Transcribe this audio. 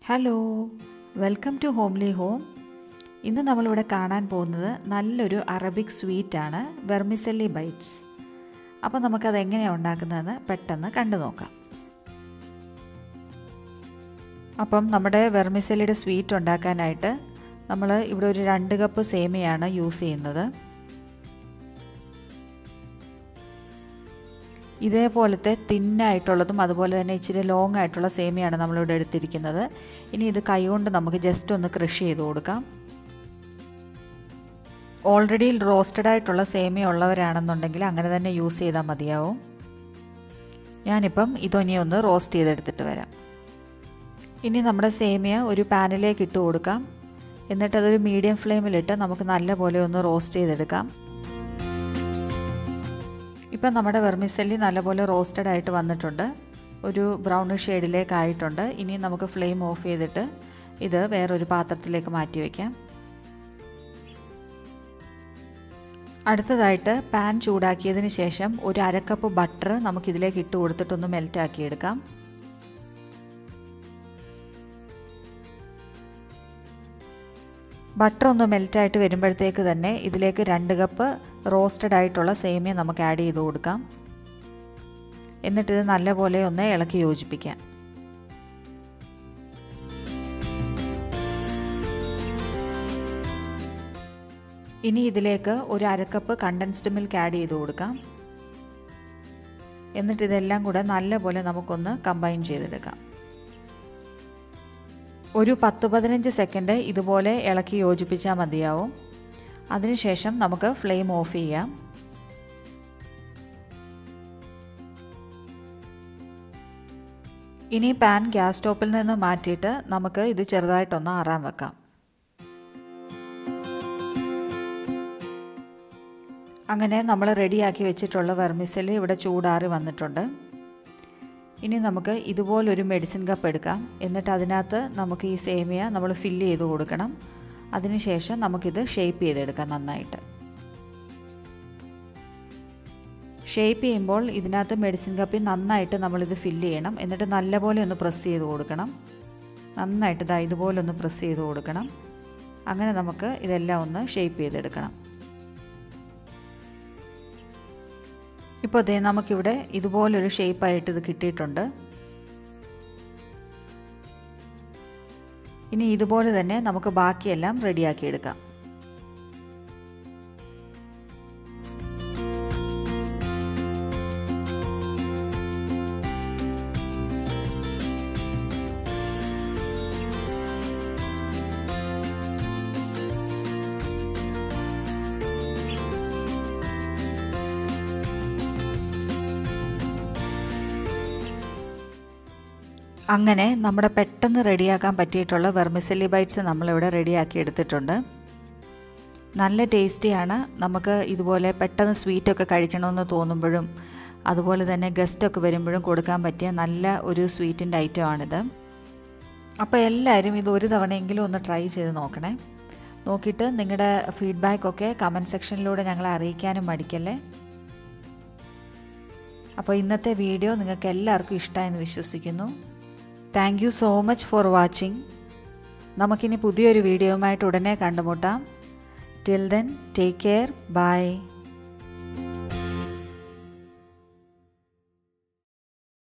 hello welcome to homely home ഇന്ന് നമ്മളിവിടെ കാണാൻ പോകുന്നത് നല്ലൊരു അറബിക് സ്വീറ്റാണ് വെർമിസെല്ലി ബൈറ്റ്സ് അപ്പോൾ നമുക്കത് എങ്ങനെയാണ് ഉണ്ടാക്കുന്നതെന്ന് പെട്ടെന്ന് കണ്ടു നോക്കാം അപ്പം നമ്മുടെ വെർമിസെല്ലിയുടെ സ്വീറ്റ് ഉണ്ടാക്കാനായിട്ട് നമ്മൾ ഇവിടെ ഒരു രണ്ട് കപ്പ് സേമിയാണ് യൂസ് ചെയ്യുന്നത് ഇതേപോലത്തെ തിന്നായിട്ടുള്ളതും അതുപോലെ തന്നെ ഇച്ചിരി ലോങ് ആയിട്ടുള്ള സേമിയാണ് നമ്മളിവിടെ എടുത്തിരിക്കുന്നത് ഇനി ഇത് കൈകൊണ്ട് നമുക്ക് ജസ്റ്റ് ഒന്ന് കൃഷി ചെയ്ത് കൊടുക്കാം ഓൾറെഡി റോസ്റ്റഡ് ആയിട്ടുള്ള സേമിയ ഉള്ളവരാണെന്നുണ്ടെങ്കിൽ അങ്ങനെ തന്നെ യൂസ് ചെയ്താൽ മതിയാവും ഞാനിപ്പം ഇതൊനി ഒന്ന് റോസ്റ്റ് ചെയ്തെടുത്തിട്ട് വരാം ഇനി നമ്മുടെ സേമിയ ഒരു പാനിലേക്ക് ഇട്ട് കൊടുക്കാം എന്നിട്ട് അതൊരു മീഡിയം ഫ്ലെയിമിലിട്ട് നമുക്ക് നല്ലപോലെ ഒന്ന് റോസ്റ്റ് ചെയ്തെടുക്കാം ഇപ്പം നമ്മുടെ വെർമിസെല്ലി നല്ലപോലെ റോസ്റ്റഡ് ആയിട്ട് വന്നിട്ടുണ്ട് ഒരു ബ്രൗൺ ഷെയ്ഡിലേക്ക് ആയിട്ടുണ്ട് ഇനി നമുക്ക് ഫ്ലെയിം ഓഫ് ചെയ്തിട്ട് ഇത് വേറൊരു പാത്രത്തിലേക്ക് മാറ്റി വയ്ക്കാം അടുത്തതായിട്ട് പാൻ ചൂടാക്കിയതിന് ശേഷം ഒരു അരക്കപ്പ് ബട്ടർ നമുക്കിതിലേക്ക് ഇട്ട് കൊടുത്തിട്ടൊന്ന് മെൽറ്റ് എടുക്കാം ബട്ടർ ഒന്ന് മെൽറ്റായിട്ട് വരുമ്പോഴത്തേക്ക് തന്നെ ഇതിലേക്ക് രണ്ട് കപ്പ് റോസ്റ്റഡ് ആയിട്ടുള്ള സേമിയ നമുക്ക് ആഡ് ചെയ്ത് കൊടുക്കാം എന്നിട്ടിത് നല്ലപോലെ ഒന്ന് ഇളക്കി യോജിപ്പിക്കാം ഇനി ഇതിലേക്ക് ഒരു അരക്കപ്പ് കണ്ടൻസ്ഡ് മിൽക്ക് ആഡ് ചെയ്ത് കൊടുക്കാം എന്നിട്ട് ഇതെല്ലാം കൂടെ നല്ലപോലെ നമുക്കൊന്ന് കമ്പൈൻ ചെയ്തെടുക്കാം ഒരു പത്ത് പതിനഞ്ച് സെക്കൻഡ് ഇതുപോലെ ഇളക്കി യോജിപ്പിച്ചാൽ മതിയാവും അതിനുശേഷം നമുക്ക് ഫ്ലെയിം ഓഫ് ചെയ്യാം ഇനി പാൻ ഗ്യാസ് സ്റ്റോപ്പിൽ നിന്ന് മാറ്റിയിട്ട് നമുക്ക് ഇത് ചെറുതായിട്ടൊന്ന് ആറാൻ വെക്കാം അങ്ങനെ നമ്മൾ റെഡിയാക്കി വെച്ചിട്ടുള്ള വെർമിസൽ ഇവിടെ ചൂടാറി വന്നിട്ടുണ്ട് ഇനി നമുക്ക് ഇതുപോലൊരു മെഡിസിൻ കപ്പ് എടുക്കാം എന്നിട്ട് അതിനകത്ത് നമുക്ക് ഈ സേമിയ നമ്മൾ ഫില്ല് ചെയ്ത് കൊടുക്കണം അതിനുശേഷം നമുക്കിത് ഷേപ്പ് ചെയ്തെടുക്കാം നന്നായിട്ട് ഷേപ്പ് ചെയ്യുമ്പോൾ ഇതിനകത്ത് മെഡിസിൻ കപ്പിൽ നന്നായിട്ട് നമ്മളിത് ഫില്ല് ചെയ്യണം എന്നിട്ട് നല്ലപോലെ ഒന്ന് പ്രസ് ചെയ്ത് കൊടുക്കണം നന്നായിട്ട് ഇതാ ഇതുപോലെ ഒന്ന് പ്രസ് ചെയ്ത് കൊടുക്കണം അങ്ങനെ നമുക്ക് ഇതെല്ലാം ഒന്ന് ഷേപ്പ് ചെയ്തെടുക്കണം ഇപ്പോൾ ദേ നമുക്കിവിടെ ഇതുപോലൊരു ഷേപ്പായിട്ട് ഇത് കിട്ടിയിട്ടുണ്ട് ഇനി ഇതുപോലെ തന്നെ നമുക്ക് ബാക്കിയെല്ലാം റെഡിയാക്കി എടുക്കാം അങ്ങനെ നമ്മുടെ പെട്ടെന്ന് റെഡിയാക്കാൻ പറ്റിയിട്ടുള്ള വെർമിസെല്ലി ബൈറ്റ്സ് നമ്മളിവിടെ റെഡിയാക്കി എടുത്തിട്ടുണ്ട് നല്ല ടേസ്റ്റിയാണ് നമുക്ക് ഇതുപോലെ പെട്ടെന്ന് സ്വീറ്റൊക്കെ കഴിക്കണമെന്ന് തോന്നുമ്പോഴും അതുപോലെ തന്നെ ഗസ്റ്റൊക്കെ വരുമ്പോഴും കൊടുക്കാൻ പറ്റിയ നല്ല ഒരു സ്വീറ്റിൻ്റെ ഐറ്റമാണിത് അപ്പോൾ എല്ലാവരും ഇത് ഒരു തവണയെങ്കിലും ഒന്ന് ട്രൈ ചെയ്ത് നോക്കണേ നോക്കിയിട്ട് നിങ്ങളുടെ ഫീഡ്ബാക്കൊക്കെ കമൻറ്റ് സെക്ഷനിലൂടെ ഞങ്ങളെ അറിയിക്കാനും മടിക്കല്ലേ അപ്പോൾ ഇന്നത്തെ വീഡിയോ നിങ്ങൾക്ക് എല്ലാവർക്കും ഇഷ്ടമായെന്ന് വിശ്വസിക്കുന്നു thank you so much for watching നമുക്കിനി പുതിയൊരു വീഡിയോയുമായിട്ട് ഉടനെ കണ്ടുമുട്ടാം till then take care by